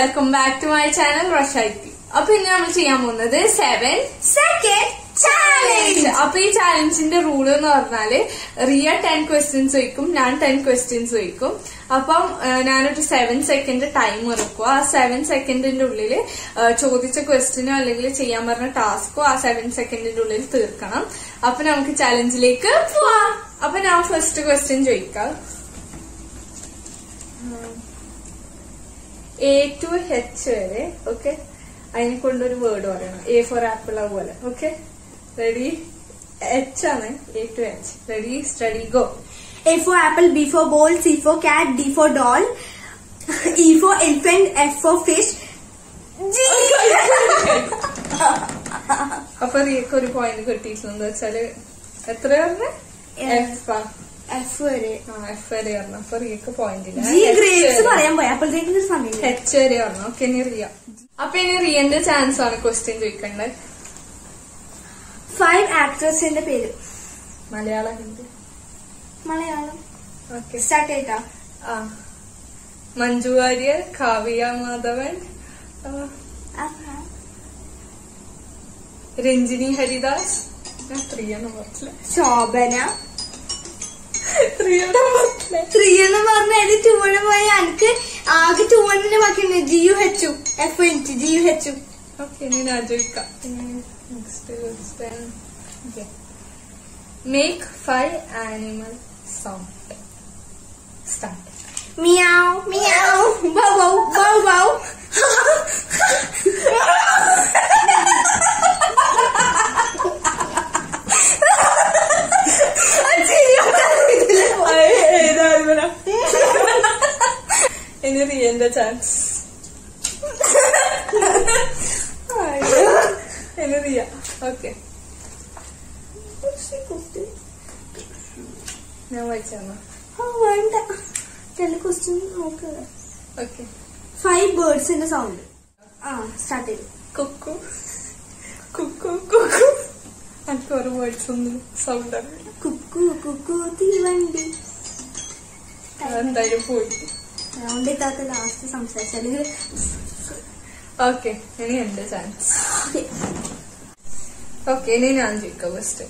Welcome back to my channel റഷായിക്ക് അപ്പൊ ഇന്ന് നമ്മൾ ചെയ്യാൻ പോകുന്നത് സെവൻ സെക്കൻഡ് ചാലഞ്ച് അപ്പൊ ഈ ചാലഞ്ചിന്റെ റൂൾ എന്ന് പറഞ്ഞാല് റിയ ടെൻ ക്വസ്റ്റ്യൻസ് ചോദിക്കും ഞാൻ ടെൻ ക്വസ്റ്റ്യൻസ് ചോദിക്കും അപ്പം ആ, ഞാനൊരു സെവൻ സെക്കൻഡ് ടൈം ഇറക്കും ആ സെവൻ സെക്കൻഡിന്റെ ഉള്ളിൽ ചോദിച്ച ക്വസ്റ്റ്യനോ അല്ലെങ്കിൽ ചെയ്യാൻ പറഞ്ഞ ടാസ്കോ ആ സെവൻ സെക്കൻഡിന്റെ ഉള്ളിൽ തീർക്കണം അപ്പൊ നമുക്ക് ചാലഞ്ചിലേക്ക് പോവാം അപ്പൊ ഞാൻ ഫസ്റ്റ് ക്വസ്റ്റ്യൻ ചോദിക്കാം എ ടു എച്ച് വരെ ഓക്കെ അതിനെ കൊണ്ടൊരു വേർഡ് പറയണം എ ഫോർ ആപ്പിൾ അതുപോലെ ഓക്കെ റെഡി എച്ച് ആണ് A to H ready steady go A for apple, B for ball, C for cat, D for doll, E for elephant, F for fish, G. അപ്പൊ റിയക്ക് ഒരു point കിട്ടിയിട്ടുണ്ട് വെച്ചാല് എത്ര പറഞ്ഞ ഏ. F F വരെ ആ എഫ് വരെ പറഞ്ഞു അപ്പൊ റിയക്ക് പോയിന്റ് ഇല്ല ജി ഗ്രേപ്സ് പറയാൻ പോയി അപ്പോഴത്തേക്കും ഒരു സമയം എച്ച് വരെ പറഞ്ഞു ഓക്കെ ഇനി റിയ അപ്പൊ ഇനി റിയന്റെ ചാൻസ് ആണ് ക്വസ്റ്റ്യൻ ചോദിക്കേണ്ടത് ഫൈവ് ആക്ട്രസിന്റെ പേര് മലയാളം ഹിന്ദി മലയാളം ഓക്കെ സ്റ്റാർട്ട് ചെയ്താ ആ മഞ്ജു വാര്യർ കാവ്യ മാധവൻ ആ, രഞ്ജിനി ഹരിദാസ് ഞാൻ ത്രീയെണ്ണം പറഞ്ഞില്ല ശോഭന ത്രീയെണ്ണം പറഞ്ഞില്ല ത്രീ എന്ന് പറഞ്ഞ ടൂ എന്ന് പോയി എനിക്ക് ആകെ ടൂ എന്നിന്റെ ബാക്കിയുണ്ട് ജി യു എച്ച് എഫ് എനിക്ക് ജി യു എച്ച് ഓക്കെ ഇനി ഞാൻ ചോദിക്കാം next question make five animal sound start meow meow bow bow bow bow ഏതാനിമല ഇനി റിയന്റെ ചാൻസ് ഇനി റിയ ഓക്കെ ഞാൻ വായിച്ചാണോ വേണ്ട ചില ക്വസ്റ്റ്യൻ നോക്കുക ഓക്കെ ഫൈവ് ബേർഡ്സിന്റെ സൗണ്ട് ആ സ്റ്റാർട്ട് ചെയ്തു കുക്കു കുക്കു കുക്കു എനിക്ക് ഒരു വേർഡ്സ് ഒന്നും സൗണ്ട് അറിയില്ല കുക്കു കുക്കു തീവണ്ടി എന്തായാലും പോയി അതുകൊണ്ട് ഇക്കാത്ത ലാസ്റ്റ് സംസാരിച്ചു അല്ലെങ്കിൽ ഓക്കെ ഇനി എന്റെ ചാൻസ് ഓക്കെ ഇനി ഞാൻ ചോദിക്കാം ക്വസ്റ്റ്യൻ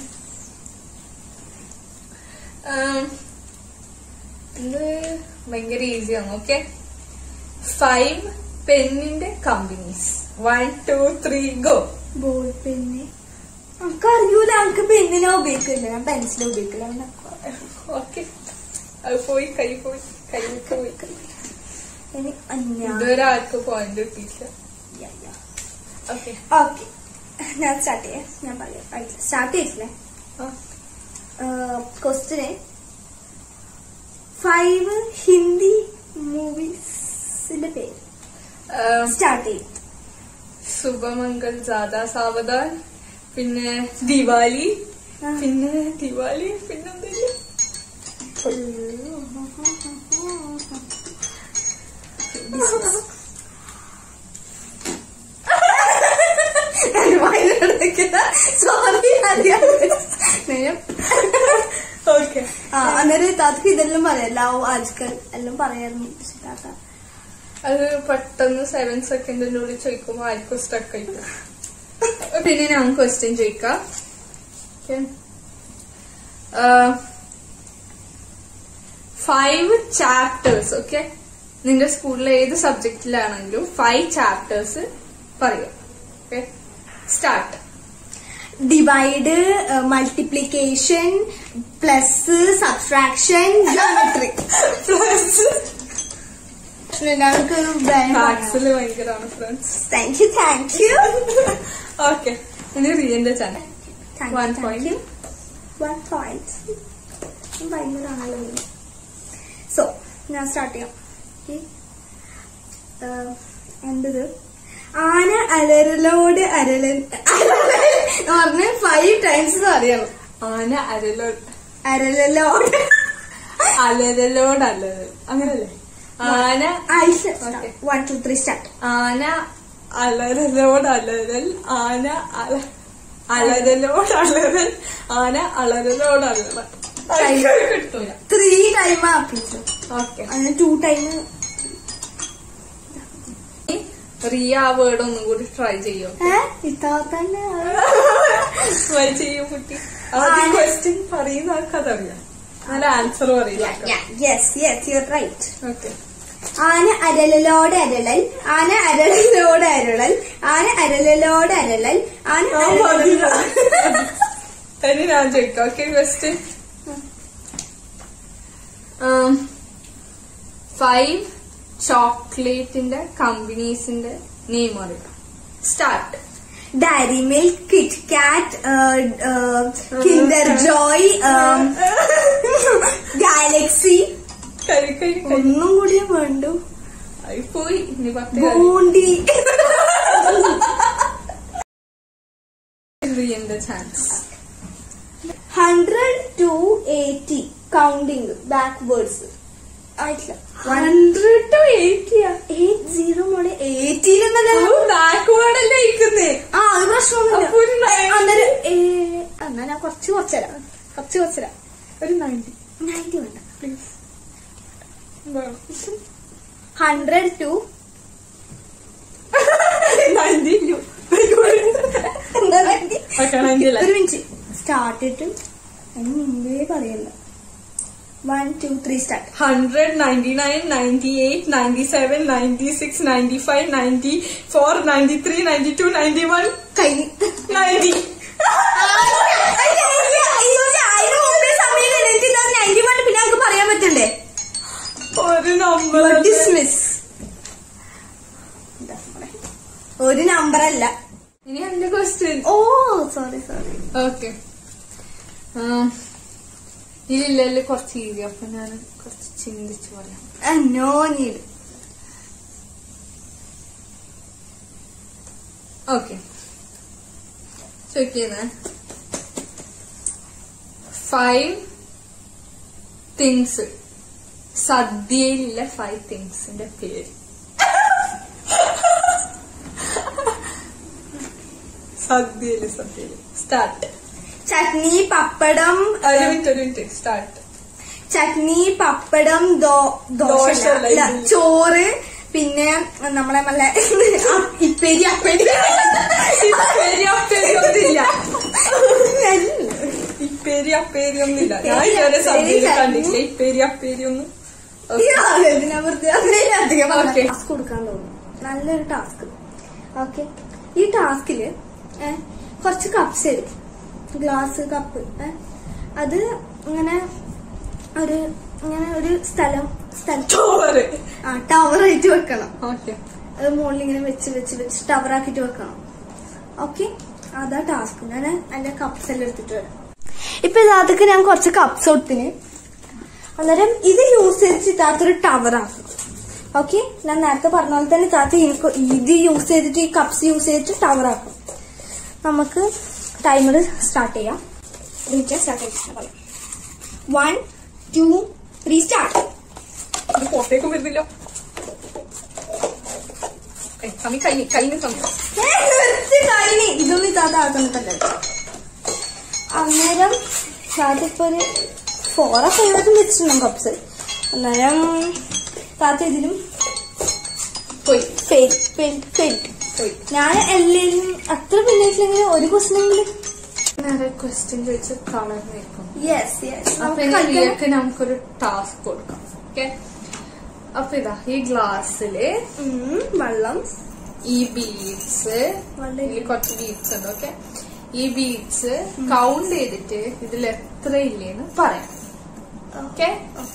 ഇത് ഭയങ്കര ഈസിയാണ് ഓക്കെ ഫൈവ് പെന്നിന്റെ companies one two three go ball pen നമുക്ക് അറിയൂല നമുക്ക് പെന്നിനാ ഉപയോഗിക്കില്ല ഞാൻ പെൻസിലാ ഉപയോഗിക്കില്ല ഓക്കെ അത് പോയി കൈ പോയി കൈ പോയി ഇനി ഞാൻ ഇതുവരെ ആർക്കും പോയിന്റ് കിട്ടിയില്ല ഓക്കെ ഓക്കെ ഞാൻ സ്റ്റാർട്ട് ചെയ്യാം ഞാൻ പറയാം സ്റ്റാർട്ട് ചെയ്തില്ലേ ക്വസ്റ്റിന് ഫൈവ് ഹിന്ദി മൂവീസിന്റെ പേര് സ്റ്റാർട്ട് ചെയ്യും ശുഭമംഗൾ ജാദാ സാവധാൻ പിന്നെ ദിവാലി ആ. പിന്നെ ദിവാലി പിന്നെന്തെങ്കിലും സോറി അറിയാം ഓക്കെ ആ അന്നേരം താത്തക്ക് ഇതെല്ലാം പറയാം ലവ് ആജ്കൽ എല്ലാം പറയായിരുന്നു പക്ഷെ താത്ത അത് പെട്ടെന്ന് സെവൻ സെക്കൻഡിന്റെ ഉള്ളിൽ ചോദിക്കുമ്പോ ആർക്കും സ്റ്റക്ക് ആയിപ്പോ പിന്നെ ഞാൻ ക്വസ്റ്റ്യൻ ചോദിക്കാം ഫൈവ് ചാപ്റ്റേഴ്സ് ഓക്കെ നിന്റെ സ്കൂളിലെ ഏത് സബ്ജക്റ്റിലാണെങ്കിലും ഫൈവ് ചാപ്റ്റേഴ്സ് പറയാം okay start divide multiplication plus subtraction geometry plus ഞങ്ങൾക്ക് മാത്സിൽ ഭയങ്കരമാണ് friends thank you thank you okay ഇനി റിയന്റെ channel One point. One point ഭയങ്കരമാണല്ലോ സോ ഞാൻ സ്റ്റാർട്ട് ചെയ്യാം Okay. Uh, എന്റത് ആന അലരലോട് അരലൻ എന്ന് പറഞ്ഞ് ഫൈവ് ടൈംസ് അറിയണം ആന അരലോ അരലലോട് അലരലോട് അലരൽ അങ്ങനല്ലേ ആന ice Okay. One two three start ആന അലരലോട് അലരൽ ആന അല അലരലോട് അലരൽ ആന അലരലോട് അലരൽ കിട്ടൂല ത്രീ ടൈം ആക്കിച്ചു ഓക്കെ അങ്ങനെ ടു ടൈം റിയ ആ വേർഡ് ഒന്നും കൂടി ട്രൈ ചെയ്യോ ഏ ഇത്താത്തന്നെ ട്രൈ ചെയ്യൂ കുട്ടി ആദ്യം ആന. ക്വസ്റ്റ്യൻ പറയുന്ന ആൾക്കതറിയാം നല്ല ആൻസർ പറയില്ല yes yes you right okay ആന അരളലോട് അരളൽ ആന അരളലോട് അരളൽ ആന അരളലോട് അരളൽ ആന അരളലോട് ഇനി ഞാൻ ചോദിക്കാം ഓക്കെ ക്വസ്റ്റ്യൻ ഫൈവ് ചോക്ലേറ്റിന്റെ കമ്പനീസിന്റെ നെയിം അറിയാം start dairy milk Kit Kat Kinder Joy Galaxy കരി കരി കരി ഒന്നും കൂടിയേ വേണ്ടു ആയി പോയി ഇനി പത്ത് ബൂണ്ടി റിയന്റെ chance hundred to eighty counting backwards ആയിട്ടില്ല ഹൺഡ്രഡ് ടു എയ്റ്റിയാ എയ്റ്റ് സീറോ മോളെ എയ്റ്റിയിലെന്നല്ല ബാക്ക്വേർഡ് അല്ലേ ഇരിക്കുന്നേ ആ അത് അപ്പൊ ഒരു പ്രശ്നമൊന്നുമില്ല nine. അന്നേരം ഏ, എന്നാ ഞാൻ കുറച്ച് കുറച്ചുതരാം കുറച്ച് കുറച്ചുതരാം ഒരു നയൻറ്റി നയൻറ്റി വേണ്ട പ്ലീസ് ഹൺഡ്രഡ് ടു നയൻറ്റി എന്താ നയൻറ്റി ഓക്കെ നയൻറ്റി അല്ലേ ഒരു മിനിറ്റ് സ്റ്റാർട്ട് ഇട്ട് അതിന് മുമ്പേ പറയല്ല one two three start hundred ninety nine ninety eight ninety seven ninety six ninety five ninety four ninety three ninety two ninety one കഴിഞ്ഞു ninety അതിന് മുമ്പേ സമയം കഴിഞ്ഞിട്ട് നയൻറ്റി വൺ പിന്നെ നമുക്ക് പറയാൻ പറ്റണ്ടേ ഒരു നമ്പർ ഡിസ്മിസ് ഒരു നമ്പർ അല്ല ഇനി എന്റെ question oh sorry sorry okay ഇതില്ലല്ലോ കുറച്ച് ഈസി അപ്പൊ ഞാൻ കുറച്ച് ചിന്തിച്ചു പറയാം നോ നീഡ് ഓക്കെ ചോദിക്കുന്നേ ഫൈവ് തിങ്സ് സദ്യയിലുള്ള ഫൈവ് തിങ്സിന്റെ പേര് സദ്യയില് സദ്യയില് സ്റ്റാർട്ട് ചട്നി പപ്പടം ഒരു മിനിറ്റ് ഒരു മിനിറ്റ് സ്റ്റാർട്ട് ചട്നി പപ്പടം ദോ- ദോശ ദോശ അല്ല, അല്ല, അല്ല, ചോറ് പിന്നെ നമ്മളെ നല്ല ഇപ്പേരി അപ്പേരി ഇപ്പേരി അപ്പേരി ഒന്നുമില്ല ഇപ്പേരി അപ്പേരി ഒന്നുമില്ല ഞാൻ ഇതുവരെ സദ്യയിൽ കണ്ടിട്ടില്ല ഇപ്പേരി അപ്പേരി ഒന്നും Okay. ടാസ്ക് കൊടുക്കാൻ തോന്നുന്നു നല്ലൊരു ടാസ്ക് ഓക്കെ ഈ ടാസ്കില് കുറച്ച് കപ്സ് എടുക്കും ഗ്ലാസ് കപ്പ് അത് ഇങ്ങനെ ഒരു ഇങ്ങനെ ഒരു സ്ഥലം സ്ഥലം ചോറ് ആ ടവർ ആയിട്ട് വെക്കണം ഓക്കെ അത് മുകളിൽ ഇങ്ങനെ വെച്ച് വെച്ച് വെച്ച് ടവർ ആക്കിട്ട് വെക്കണം ഓക്കെ അതാ ടാസ്ക് ഞാൻ അതിന്റെ കപ്സ് എല്ലാം എടുത്തിട്ട് വരാം ഇപ്പൊ ഇതാത്തൊക്കെ ഞാൻ കുറച്ച് കപ്സ് കൊടുത്തിന് അന്നേരം ഇത് യൂസ് ചെയ്തിട്ട് ഇതാത്തൊരു ടവർ ആക്കണം ഓക്കെ ഞാൻ നേരത്തെ പറഞ്ഞ പോലെ തന്നെ താത്ത എനിക്ക് ഇത് യൂസ് ചെയ്തിട്ട് ഈ കപ്സ് യൂസ് ചെയ്തിട്ട് ടവർ ആക്കും നമുക്ക് ടൈമർ സ്റ്റാർട്ട് ചെയ്യാം സ്റ്റാർട്ട് ചെയ്യാം വൺ ടു ത്രീ സ്റ്റാർട്ട് ഇത് പുറത്തേക്കും വരുന്നില്ല ഏയ്, സമയം കഴിഞ്ഞു കഴിഞ്ഞ സമയം കഴിഞ്ഞ് ഇതൊന്നും ഇതാത്ത ആക്കുന്നില്ല അന്നേരം താത്തിപ്പോ ഒരു ഫോറോ ഫൈവൊക്കെ വെച്ചിട്ടുണ്ടാവും കപ്സ് അന്നേരം താത്ത ഇതിലും പോയി ഫെയിൽ ഫെയിൽ ഫെയിൽ പോയി ഞാൻ എല്ലാവരും അത്ര പിന്നിട്ടില്ലെങ്കിൽ ഒരു ക്വസ്റ്റനെങ്കിലും നേരെ ക്വസ്റ്റ്യൻ ചോദിച്ച് കളർന്നിരിക്കും യെസ് യെസ് അപ്പൊ ഇനി റിയക്ക് നമുക്കൊരു ടാസ്ക് കൊടുക്കാം ഓക്കെ അപ്പൊ ഇതാ ഈ ഗ്ലാസ്സില് വെള്ളം ഈ ബീഡ്സ് വളരെ ഇതിൽ കുറച്ച് ബീഡ്സ് ഉണ്ട് ഓക്കെ ഈ ബീഡ്സ് കൗണ്ട് ചെയ്തിട്ട് ഇതിൽ എത്ര ഇല്ലേന്ന് പറയാം ഓക്കെ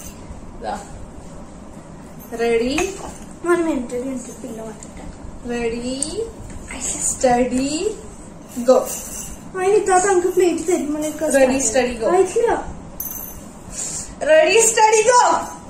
റെഡി വൺ മിനിറ്റ് ഒരു മിനിറ്റ് പിന്നെ വന്നിട്ട് റെഡി സ്റ്റഡി ഗോ അതിന് ഇത്താത്ത നമുക്ക് പ്ലേറ്റ് തരുമ്പോഴേക്കും Ready, steady, go. ആയിട്ടില്ല ready steady go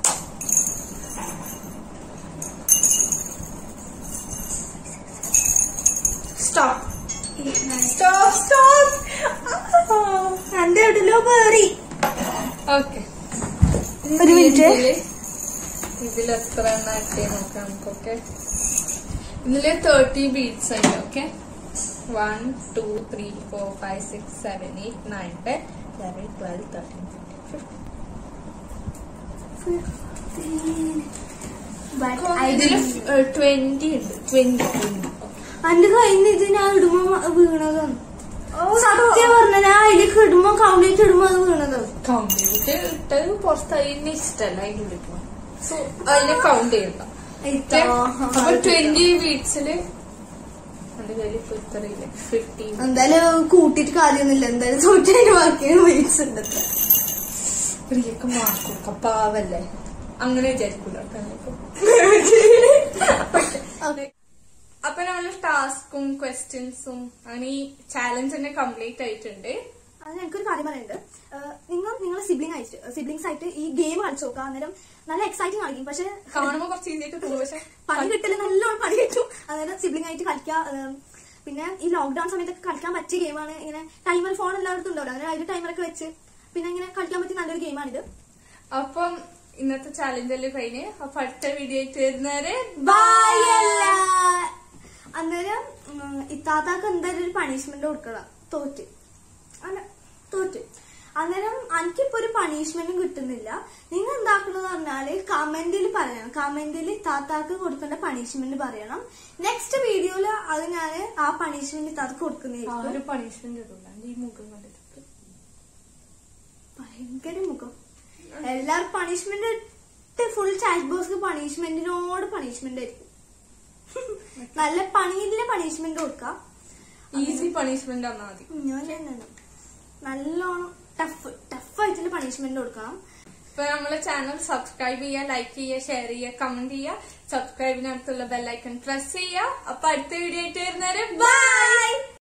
stop stop stop എന്റെ എവിടെല്ലോ പേറി ഓക്കെ ഒരു minute. ഇതിൽ എത്ര എണ്ണ ആക്കിയേ നോക്കാം നമുക്കൊക്കെ ഇതില് തേർട്ടി ബീറ്റ്സ് ഉണ്ട് okay one two three four five six seven eight nine ten eleven twelve thirteen But I ഇതില് didn't. ട്വന്റി ഉണ്ട് ട്വന്റി എന്റെ കയ്യിൽ നിന്ന് ഇത് ഞാൻ ഇടുമ്പോ വീണതാണ് സത്യം പറഞ്ഞ ഞാൻ അതിലേക്ക് ഇടുമ്പോ കൗണ്ട് ചെയ്തിട്ട് ഇടുമ്പോ അത് വീണതാണ് കൗണ്ട് ചെയ്തിട്ട് ഇട്ടത് പുറത്തായി എന്നെ ഇഷ്ടമല്ല അതിന്റെ ഉള്ളിൽ പോകാൻ സോ അതിനെ കൗണ്ട് ചെയ്യണ്ട അപ്പൊ ട്വന്റി വീക്സില് എന്റെ കയ്യിൽ ഇപ്പൊ ഇത്രയില്ല ഫിഫ്റ്റീൻ എന്തായാലും കൂട്ടിയിട്ട് കാര്യമൊന്നുമില്ല എന്തായാലും തോറ്റതിന്റെ ബാക്കിയാണ് വെയിറ്റ്സ് ഉണ്ട് പ്രിയൊക്കെ മാർക്ക് കൊടുക്കാം പാവല്ലേ അങ്ങനെ വിചാരിക്കൂല കേട്ടോ അപ്പൊ നമ്മള് ടാസ്കും ക്വസ്റ്റ്യൻസും അങ്ങനെ ഈ ചാലഞ്ച് തന്നെ കംപ്ലീറ്റ് ആയിട്ടുണ്ട് അത് എനിക്കൊരു കാര്യം പറയാനുണ്ട് ഏഹ് നിങ്ങൾ നിങ്ങളെ സിബ്ലിംഗ് ആയിട്ട് സിബ്ലിങ്സ് ആയിട്ട് ഈ ഗെയിം കളിച്ചു നോക്കുക അന്നേരം നല്ല എക്സൈറ്റിംഗ് ആയിരിക്കും പക്ഷെ കാണുമ്പോ കുറച്ച് ഈസി ആയിട്ട് തോന്നും പക്ഷെ പണി കിട്ടല് നല്ലോണം പണി കിട്ടും അതായത് സിബ്ലിംഗ് ആയിട്ട് കളിക്കുക ഏഹ് പിന്നെ ഈ ലോക്ക്ഡൌൺ സമയത്തൊക്കെ കളിക്കാൻ പറ്റിയ ഗെയിമാണ് ഇങ്ങനെ ടൈമർ ഫോൺ എല്ലായിടത്തും ഉണ്ടാവില്ല അങ്ങനെ അതിൽ ടൈമറൊക്കെ വെച്ച് പിന്നെ ഇങ്ങനെ കളിക്കാൻ പറ്റിയ നല്ലൊരു ഗെയിമാണിത് അപ്പം ഇന്നത്തെ ചാലഞ്ച് എല്ലാം കഴിഞ്ഞ് അപ്പൊ അടുത്ത വീഡിയോ ആയിട്ട് വരുന്നവരെ ബൈ അല്ല അന്നേരം ഉം, ഇത്താത്താക്ക് എന്തായാലും ഒരു പണിഷ്മെന്റ് കൊടുക്കണം തോറ്റ് അല്ല തോറ്റ് അന്നേരം എനിക്കിപ്പോ ഒരു പണിഷ്മെന്റും കിട്ടുന്നില്ല നിങ്ങൾ എന്താക്കണെന്ന് പറഞ്ഞാല് കമന്റിൽ പറയണം കമന്റിൽ താത്താക്ക് കൊടുക്കേണ്ട പണിഷ്മെന്റ് പറയണം നെക്സ്റ്റ് വീഡിയോയില് അത് ഞാൻ ആ പണിഷ്മെന്റ് താത്താക്ക് ആ കൊടുക്കുന്നതായിരിക്കും ഒരു പണിഷ്മെന്റ് ഇടില്ല ഈ മുഖം കണ്ടിട്ട് ഭയങ്കര മുഖം എല്ലാവരും പണിഷ്മെന്റ് ഇട്ട് ഫുൾ ചാറ്റ് ബോക്സ് പണിഷ്മെന്റിനോട് പണിഷ്മെന്റ് ആയിരിക്കും നല്ല പണിയില്ല പണിഷ്മെന്റ് കൊടുക്കാം ഈസി പണിഷ്മെന്റ് തന്നാ മതി ഞാൻ തന്നെയാണ്. നല്ലോണം ടഫ് ടഫായിട്ടുള്ള പണിഷ്മെന്റ് കൊടുക്കണം ഇപ്പൊ നമ്മളെ ചാനൽ സബ്സ്ക്രൈബ് ചെയ്യുക ലൈക്ക് ചെയ്യുക ഷെയർ ചെയ്യുക കമന്റ് ചെയ്യുക സബ്സ്ക്രൈബിനടുത്തുള്ള ബെല്ലൈക്കൺ പ്രസ് ചെയ്യുക അപ്പൊ അടുത്ത വീഡിയോ ആയിട്ട് വരുന്നവരെ ബൈ